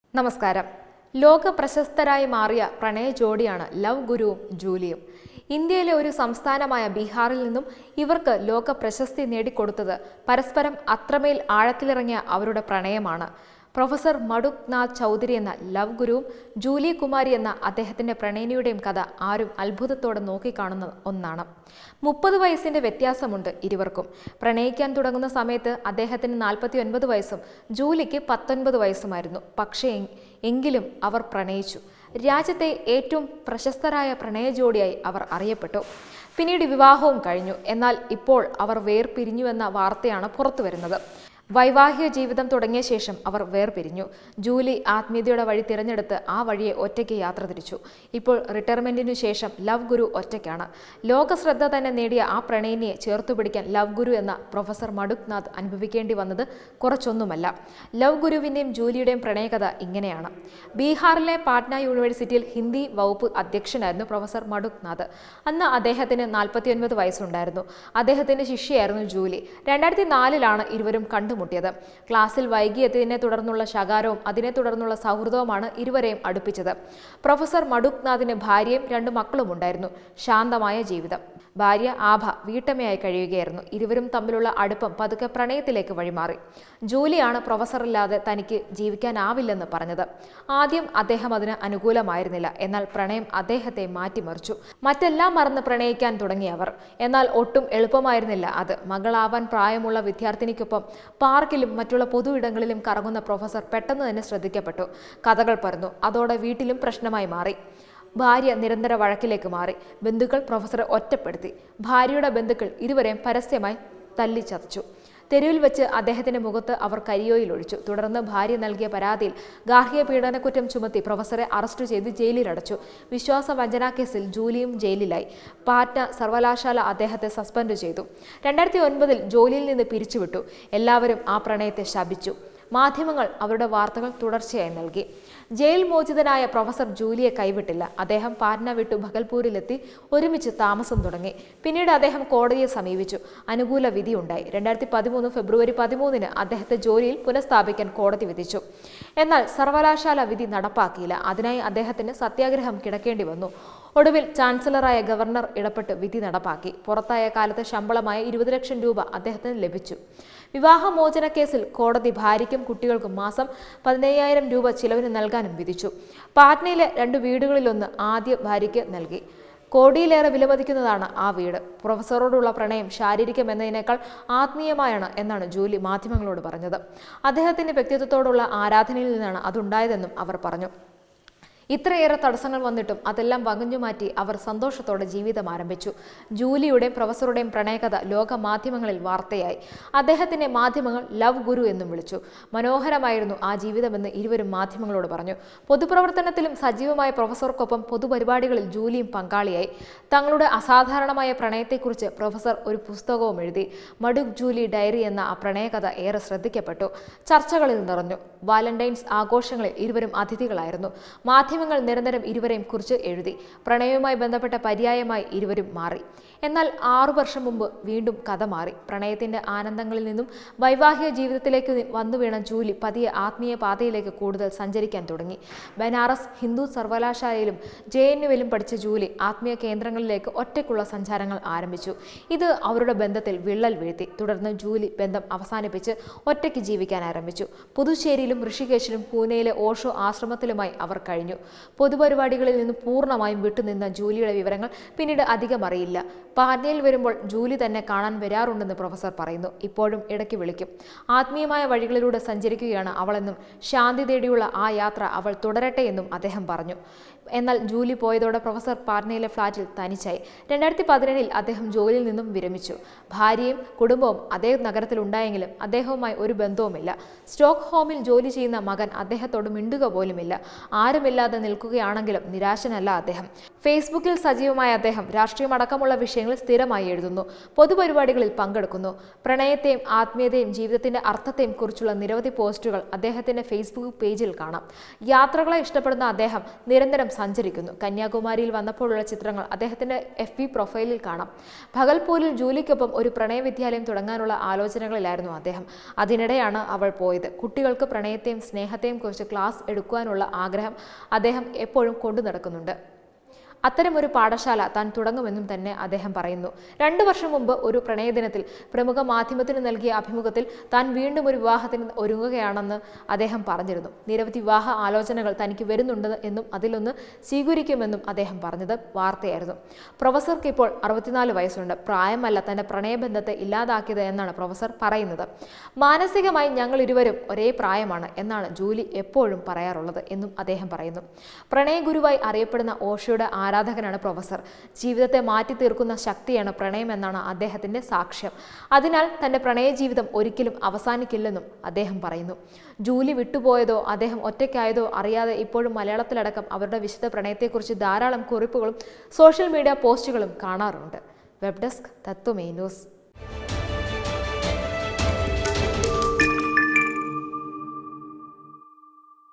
നമസ്കാരം ലോക പ്രശസ്തരായി മാറിയ പ്രണയ ജോഡിയാണ് ലവ് ഗുരുവും ജൂലിയും ഇന്ത്യയിലെ ഒരു സംസ്ഥാനമായ ബീഹാറിൽ നിന്നും ഇവർക്ക് ലോക പ്രശസ്തി നേടിക്കൊടുത്തത് പരസ്പരം അത്രമേൽ ആഴത്തിലിറങ്ങിയ അവരുടെ പ്രണയമാണ് പ്രൊഫസർ മടുക് നാഥ് ചൗധരി എന്ന ലവ് ഗുരുവും ജൂലി കുമാരി എന്ന അദ്ദേഹത്തിന്റെ പ്രണയിനിയുടെയും കഥ ആരും അത്ഭുതത്തോടെ നോക്കിക്കാണുന്ന ഒന്നാണ് മുപ്പത് വയസ്സിന്റെ വ്യത്യാസമുണ്ട് ഇരുവർക്കും പ്രണയിക്കാൻ തുടങ്ങുന്ന സമയത്ത് അദ്ദേഹത്തിന് നാൽപ്പത്തി ഒൻപത് വയസ്സും ജൂലിക്ക് പത്തൊൻപത് വയസ്സുമായിരുന്നു പക്ഷേ എ- എങ്കിലും അവർ പ്രണയിച്ചു രാജ്യത്തെ ഏറ്റവും പ്രശസ്തരായ പ്രണയ ജോഡിയായി അവർ അറിയപ്പെട്ടു പിന്നീട് വിവാഹവും കഴിഞ്ഞു എന്നാൽ ഇപ്പോൾ അവർ വേർപിരിഞ്ഞുവെന്ന വാർത്തയാണ് പുറത്തുവരുന്നത് വൈവാഹിക ജീവിതം തുടങ്ങിയ ശേഷം അവർ വേർപിരിഞ്ഞു ജൂലി ആത്മീയതയുടെ വഴി തിരഞ്ഞെടുത്ത് ആ വഴിയെ ഒറ്റയ്ക്ക് യാത്ര തിരിച്ചു ഇപ്പോൾ റിട്ടയർമെന്റിനു ശേഷം ലവ് ഗുരു ഒറ്റയ്ക്കാണ് ലോക ശ്രദ്ധ തന്നെ നേടിയ ആ പ്രണയിനിയെ ചേർത്തു പിടിക്കാൻ ലവ് ഗുരു എന്ന പ്രൊഫസർ മടുക് നാഥ് അനുഭവിക്കേണ്ടി വന്നത് കുറച്ചൊന്നുമല്ല ലവ് ഗുരുവിന്റെയും ജൂലിയുടെയും പ്രണയകഥ ഇങ്ങനെയാണ് ബീഹാറിലെ പാട്ന യൂണിവേഴ്സിറ്റിയിൽ ഹിന്ദി വകുപ്പ് അധ്യക്ഷനായിരുന്നു പ്രൊഫസർ മടുക് നാഥ് അന്ന് അദ്ദേഹത്തിന് നാൽപ്പത്തിയൊൻപത് വയസ്സുണ്ടായിരുന്നു അദ്ദേഹത്തിന്റെ ശിഷ്യയായിരുന്നു ജൂലി രണ്ടായിരത്തി നാലിലാണ് ഇരുവരും കണ്ടുമുട്ടിയത് ക്ലാസ്സിൽ വൈകിയെത്തിയതിനെ തുടർന്നുള്ള ശകാരവും അതിനെ തുടർന്നുള്ള സൗഹൃദവുമാണ് ഇരുവരെയും അടുപ്പിച്ചത് പ്രൊഫസർ മടുക് നാഥിന് ഭാര്യയും രണ്ട് മക്കളും ഉണ്ടായിരുന്നു ശാന്തമായ ജീവിതം ഭാര്യ ആഭ വീട്ടമ്മയായി കഴിയുകയായിരുന്നു ഇരുവരും തമ്മിലുള്ള അടുപ്പം പതുക്കെ പ്രണയത്തിലേക്ക് വഴിമാറി ജൂലിയാണ് പ്രൊഫസറില്ലാതെ തനിക്ക് ജീവിക്കാനാവില്ലെന്ന് പറഞ്ഞത് ആദ്യം അദ്ദേഹം അതിന് അനുകൂലമായിരുന്നില്ല എന്നാൽ പ്രണയം അദ്ദേഹത്തെ മാറ്റിമറിച്ചു മറ്റെല്ലാം മറന്ന് പ്രണയിക്കാൻ തുടങ്ങി അവർ എന്നാൽ ഒട്ടും എളുപ്പമായിരുന്നില്ല അത് മകളാവാൻ പ്രായമുള്ള വിദ്യാർത്ഥിനിക്കൊപ്പം പാർക്കിലും മറ്റുള്ള പൊതു ഇടങ്ങളിലും കറങ്ങുന്ന പ്രൊഫസർ പെട്ടെന്ന് തന്നെ ശ്രദ്ധിക്കപ്പെട്ടു കഥകൾ പറഞ്ഞു അതോടെ വീട്ടിലും പ്രശ്നമായി മാറി ഭാര്യ നിരന്തര വഴക്കിലേക്ക് മാറി ബന്ധുക്കൾ പ്രൊഫസറെ ഒറ്റപ്പെടുത്തി ഭാര്യയുടെ ബന്ധുക്കൾ ഇരുവരെയും പരസ്യമായി തല്ലിച്ചതച്ചു തെരുവിൽ വെച്ച് അദ്ദേഹത്തിന്റെ മുഖത്ത് അവർ കരിയോയിൽ ഒഴിച്ചു തുടർന്ന് ഭാര്യ നൽകിയ പരാതിയിൽ ഗാർഹിക പീഡനക്കുറ്റം ചുമത്തി പ്രൊഫസറെ അറസ്റ്റ് ചെയ്ത് ജയിലിലടച്ചു വിശ്വാസ വഞ്ചനാ കേസിൽ ജൂലിയും ജയിലിലായി പാറ്റ്ന സർവകലാശാല അദ്ദേഹത്തെ സസ്പെൻഡ് ചെയ്തു രണ്ടായിരത്തി ഒൻപതിൽ ജോലിയിൽ നിന്ന് പിരിച്ചുവിട്ടു എല്ലാവരും ആ പ്രണയത്തെ ശപിച്ചു മാധ്യമങ്ങൾ അവരുടെ വാർത്തകൾ തുടർച്ചയായി നൽകി ജയിൽ മോചിതനായ പ്രൊഫസർ ജൂലിയെ കൈവിട്ടില്ല അദ്ദേഹം പാറ്റ്ന വിട്ടു ഭഗൽപൂരിലെത്തി ഒരുമിച്ച് താമസം തുടങ്ങി പിന്നീട് അദ്ദേഹം കോടതിയെ സമീപിച്ചു അനുകൂല വിധിയുണ്ടായി രണ്ടായിരത്തി പതിമൂന്ന് ഫെബ്രുവരി പതിമൂന്നിന് അദ്ദേഹത്തെ ജോലിയിൽ പുനഃസ്ഥാപിക്കാൻ കോടതി വിധിച്ചു എന്നാൽ സർവകലാശാല വിധി നടപ്പാക്കിയില്ല അതിനായി അദ്ദേഹത്തിന് സത്യാഗ്രഹം കിടക്കേണ്ടി വന്നു ഒടുവിൽ ചാൻസലറായ ഗവർണർ ഇടപെട്ട് വിധി നടപ്പാക്കി പുറത്തായ കാലത്ത് ശമ്പളമായ ഇരുപത് ലക്ഷം രൂപ അദ്ദേഹത്തിന് ലഭിച്ചു വിവാഹമോചന കേസിൽ കോടതി ഭാര്യയ്ക്കും കുട്ടികൾക്കും മാസം പതിനയ്യായിരം രൂപ ചിലവിന് നൽകാനും വിധിച്ചു പാറ്റ്നയിലെ രണ്ട് വീടുകളിലൊന്ന് ആദ്യ ഭാര്യയ്ക്ക് നൽകി കോടിയിലേറെ വിലമതിക്കുന്നതാണ് ആ വീട് പ്രൊഫസറോടുള്ള പ്രണയം ശാരീരികമെന്നതിനേക്കാൾ ആത്മീയമായാണ് എന്നാണ് ജൂലി മാധ്യമങ്ങളോട് പറഞ്ഞത് അദ്ദേഹത്തിന്റെ വ്യക്തിത്വത്തോടുള്ള ആരാധനയിൽ നിന്നാണ് അതുണ്ടായതെന്നും അവർ പറഞ്ഞു ഇത്രയേറെ തടസ്സങ്ങൾ വന്നിട്ടും അതെല്ലാം വകഞ്ഞു മാറ്റി അവർ സന്തോഷത്തോടെ ജീവിതം ആരംഭിച്ചു ജൂലിയുടെയും പ്രൊഫസറുടെയും പ്രണയകഥ ലോക മാധ്യമങ്ങളിൽ വാർത്തയായി അദ്ദേഹത്തിന്റെ മാധ്യമങ്ങൾ ലവ് ഗുരു എന്നും വിളിച്ചു മനോഹരമായിരുന്നു ആ ജീവിതമെന്ന് ഇരുവരും മാധ്യമങ്ങളോട് പറഞ്ഞു പൊതുപ്രവർത്തനത്തിലും സജീവമായ പ്രൊഫസർക്കൊപ്പം പൊതുപരിപാടികളിൽ ജൂലിയും പങ്കാളിയായി തങ്ങളുടെ അസാധാരണമായ പ്രണയത്തെക്കുറിച്ച് പ്രൊഫസർ ഒരു പുസ്തകവും എഴുതി മഡുക് ജൂലി ഡയറി എന്ന ആ പ്രണയകഥ ഏറെ ശ്രദ്ധിക്കപ്പെട്ടു ചർച്ചകളിൽ നിറഞ്ഞു വാലന്റൈൻസ് ആഘോഷങ്ങളിൽ ഇരുവരും അതിഥികളായിരുന്നു മാധ്യമങ്ങൾ നിരന്തരം ഇരുവരെയും കുറിച്ച് എഴുതി പ്രണയവുമായി ബന്ധപ്പെട്ട പര്യായമായി ഇരുവരും മാറി എന്നാൽ ആറു വർഷം മുമ്പ് വീണ്ടും കഥ മാറി പ്രണയത്തിന്റെ ആനന്ദങ്ങളിൽ നിന്നും വൈവാഹിക ജീവിതത്തിലേക്ക് വന്നു വീണ ജൂലി പതിയെ ആത്മീയ പാതയിലേക്ക് കൂടുതൽ സഞ്ചരിക്കാൻ തുടങ്ങി ബനാറസ് ഹിന്ദു സർവകലാശാലയിലും ജെ എൻ യുവിലും പഠിച്ച ജൂലി ആത്മീയ കേന്ദ്രങ്ങളിലേക്ക് ഒറ്റയ്ക്കുള്ള സഞ്ചാരങ്ങൾ ആരംഭിച്ചു ഇത് അവരുടെ ബന്ധത്തിൽ വിള്ളൽ വീഴ്ത്തി തുടർന്ന് ജൂലി ബന്ധം അവസാനിപ്പിച്ച് ഒറ്റയ്ക്ക് ജീവിക്കാൻ ആരംഭിച്ചു പുതുച്ചേരിയിലും ഋഷികേശിലും പൂനെയിലെ ഓഷോ ആശ്രമത്തിലുമായി അവർ കഴിഞ്ഞു പൊതുപരിപാടികളിൽ നിന്ന് പൂർണ്ണമായും വിട്ടുനിന്ന ജൂലിയുടെ വിവരങ്ങൾ പിന്നീട് അധികം അറിയില്ല പാറ്റ്നയിൽ വരുമ്പോൾ ജൂലി തന്നെ കാണാൻ വരാറുണ്ടെന്ന് പ്രൊഫസർ പറയുന്നു ഇപ്പോഴും ഇടയ്ക്ക് വിളിക്കും ആത്മീയമായ വഴികളിലൂടെ സഞ്ചരിക്കുകയാണ് അവളെന്നും ശാന്തി തേടിയുള്ള ആ യാത്ര അവൾ തുടരട്ടെ എന്നും അദ്ദേഹം പറഞ്ഞു എന്നാൽ ജൂലി പോയതോടെ പ്രൊഫസർ പാറ്റ്നയിലെ ഫ്ളാറ്റിൽ തനിച്ചായി രണ്ടായിരത്തി പതിനേഴിൽ അദ്ദേഹം ജോലിയിൽ നിന്നും വിരമിച്ചു ഭാര്യയും കുടുംബവും അതേ നഗരത്തിലുണ്ടായെങ്കിലും അദ്ദേഹവുമായി ഒരു ബന്ധവുമില്ല സ്റ്റോക്ക് ഹോമിൽ ജോലി ചെയ്യുന്ന മകൻ അദ്ദേഹത്തോട് മിണ്ടുക പോലുമില്ല ആരുമില്ലാതെ നിൽക്കുകയാണെങ്കിലും നിരാശനല്ല അദ്ദേഹം ഫേസ്ബുക്കിൽ സജീവമായ അദ്ദേഹം രാഷ്ട്രീയമടക്കമുള്ള വിഷയങ്ങൾ സന്ദേശങ്ങളിൽ സ്ഥിരമായി എഴുതുന്നു പൊതുപരിപാടികളിൽ പങ്കെടുക്കുന്നു പ്രണയത്തെയും ആത്മീയതയും ജീവിതത്തിന്റെ അർത്ഥത്തെയും കുറിച്ചുള്ള നിരവധി പോസ്റ്റുകൾ അദ്ദേഹത്തിന്റെ ഫേസ്ബുക്ക് പേജിൽ കാണാം യാത്രകളെ ഇഷ്ടപ്പെടുന്ന അദ്ദേഹം നിരന്തരം സഞ്ചരിക്കുന്നു കന്യാകുമാരിയിൽ വന്നപ്പോഴുള്ള ചിത്രങ്ങൾ അദ്ദേഹത്തിന്റെ എഫ് ബി പ്രൊഫൈലിൽ കാണാം ഭഗൽപൂരിൽ ജൂലിക്കൊപ്പം ഒരു പ്രണയ വിദ്യാലയം തുടങ്ങാനുള്ള ആലോചനകളിലായിരുന്നു അദ്ദേഹം അതിനിടെയാണ് അവൾ പോയത് കുട്ടികൾക്ക് പ്രണയത്തെയും സ്നേഹത്തെയും കുറിച്ച് ക്ലാസ് എടുക്കുവാനുള്ള ആഗ്രഹം അദ്ദേഹം എപ്പോഴും കൊണ്ടു നടക്കുന്നുണ്ട് അത്തരമൊരു പാഠശാല താൻ തുടങ്ങുമെന്നും തന്നെ അദ്ദേഹം പറയുന്നു രണ്ടു വർഷം മുമ്പ് ഒരു പ്രണയദിനത്തിൽ പ്രമുഖ മാധ്യമത്തിന് നൽകിയ അഭിമുഖത്തിൽ താൻ വീണ്ടും ഒരു വിവാഹത്തിന് ഒരുങ്ങുകയാണെന്ന് അദ്ദേഹം പറഞ്ഞിരുന്നു നിരവധി വിവാഹ ആലോചനകൾ തനിക്ക് വരുന്നുണ്ട് എന്നും അതിലൊന്ന് സ്വീകരിക്കുമെന്നും അദ്ദേഹം പറഞ്ഞത് വാർത്തയായിരുന്നു പ്രൊഫസർക്ക് ഇപ്പോൾ അറുപത്തിനാല് വയസ്സുണ്ട് പ്രായമല്ല തന്റെ പ്രണയബന്ധത്തെ ഇല്ലാതാക്കിയത് എന്നാണ് പ്രൊഫസർ പറയുന്നത് മാനസികമായി ഞങ്ങൾ ഇരുവരും ഒരേ പ്രായമാണ് എന്നാണ് ജൂലി എപ്പോഴും പറയാറുള്ളത് എന്നും അദ്ദേഹം പറയുന്നു പ്രണയഗുരുവായി അറിയപ്പെടുന്ന ഓഷോയുടെ ആരാധകനാണ് പ്രൊഫസർ ജീവിതത്തെ മാറ്റി തീർക്കുന്ന ശക്തിയാണ് പ്രണയം എന്നാണ് അദ്ദേഹത്തിന്റെ സാക്ഷ്യം അതിനാൽ തന്റെ പ്രണയ ജീവിതം ഒരിക്കലും അവസാനിക്കില്ലെന്നും അദ്ദേഹം പറയുന്നു ജൂലി വിട്ടുപോയതോ അദ്ദേഹം ഒറ്റയ്ക്കായതോ അറിയാതെ ഇപ്പോഴും മലയാളത്തിലടക്കം അവരുടെ വിശുദ്ധ പ്രണയത്തെക്കുറിച്ച് ധാരാളം കുറിപ്പുകളും സോഷ്യൽ മീഡിയ പോസ്റ്റുകളും കാണാറുണ്ട് വെബ് ഡെസ്ക് തത്വമേ ന്യൂസ്